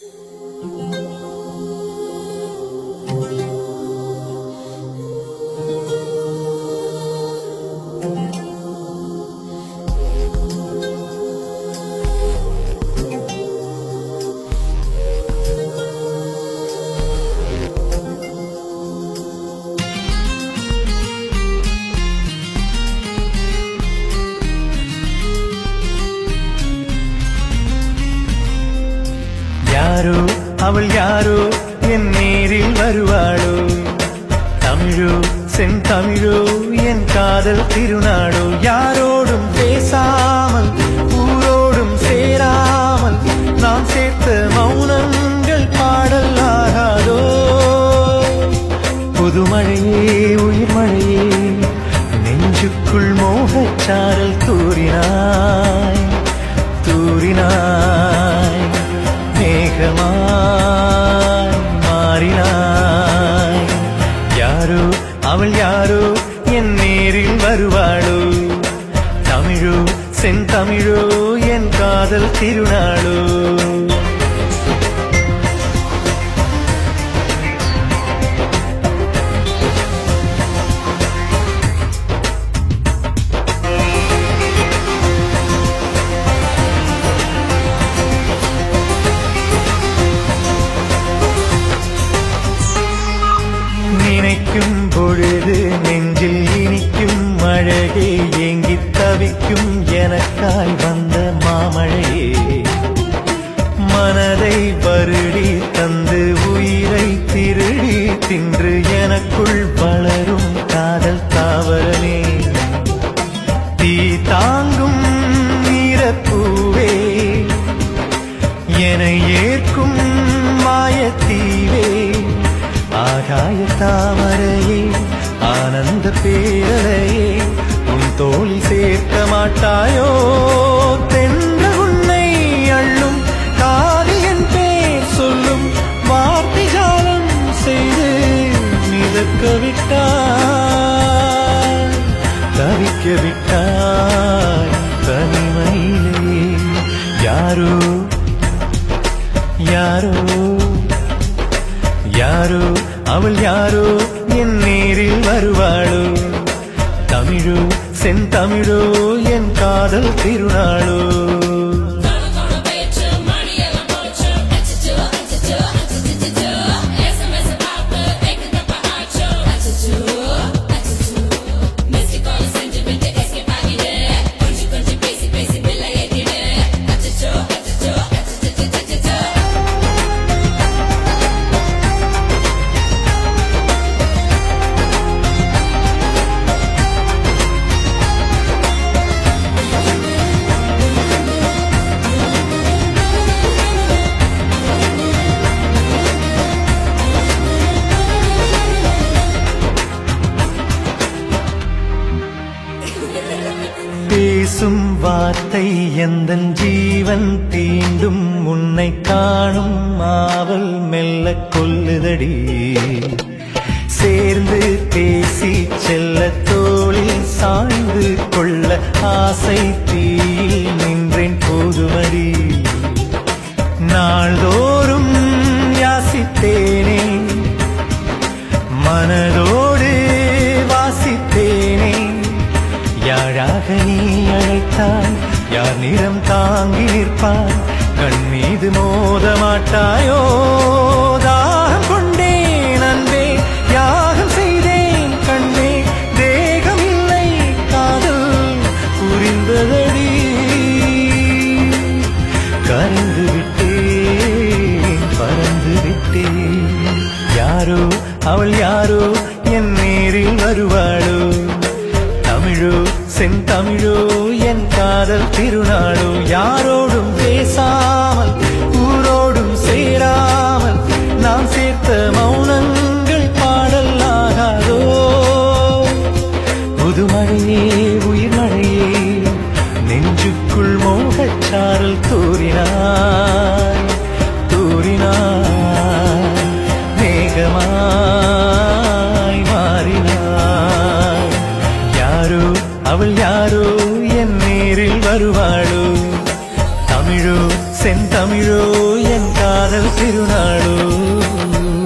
யாரோ அவள் யாரோ என் நேரில் வருவாளோ தமிழோ செந்தமிழோ என் காதல் திருநாடோ யாரோடும் பேசாமல் ஊரோடும் சேராமல் நான் சேர்த்த மௌனங்கள் பாடல் ஆகாதோ புதுமழையே உயிர் மழையே நெஞ்சுக்குள் மோகச்சாரல் தூரினாய் தூரினாய் மேகமாய் மாறினாய் யாரோ அவள் யாரோ என் நேரில் வருவாளோ தமிழோ செந்தமிழோ என் காதல் திருநாளோ நினைக்கும் பொழுது நெஞ்சில் இனிக்கும் அழகே ஏங்கி தவிக்கும் எனக்காய் வந்த மாமழையே மனதை வருடி தந்து உயிரை திருடி தின்று எனக்குள் வளரும் காதல் தாவரமே தீ தாங்கும் நீரப்பூவே என ஏற்கும் மாயத்தீவே ஆகாய தாமரையே ஆனந்த பேரலையே உன் தோல் சேர்க்க மாட்டாயோ தென்ற உன்னை அள்ளும் காதியன் பேர் சொல்லும் வார்த்தை ஜாலம் செய்து மிதக்க விட்டாய் தவிக்க விட்டாய் தனிமையிலே யாரோ யாரோ யாரோ அவள் யாரோ என் நேரில் வருவாளோ தமிழோ செந்தமிழோ என் காதல் திருநாளோ பேசும் வார்த்தை எந்த ஜீவன் தீண்டும் உன்னை காணும் ஆவல் மெல்ல கொல்லுதடி சேர்ந்து பேசி செல்ல தோளில் சாய்ந்து கொள்ள ஆசை தீயில் நின்றேன் போதுமடி நாள்தோறும் யாசித்தேனே மனதோடு வாசித்தேனே யாழாக நீ அழைத்தாய் யார் நிறம் தாங்கி நிற்பாய் கண் மீது மோத மாட்டாயோ தாகம் கொண்டேன் அன்பே யாகம் செய்தேன் கண்ணே தேகம் இல்லை காதல் புரிந்ததடி கரைந்து விட்டேன் பறந்து விட்டேன் யாரோ அவள் யாரோ என் நேரில் வருவாளோ தமிழோ செந்தமிழோ என் காதல் திருநாளோ யாரோடும் பேசாமல் ஊரோடும் சேரா திருநாளோ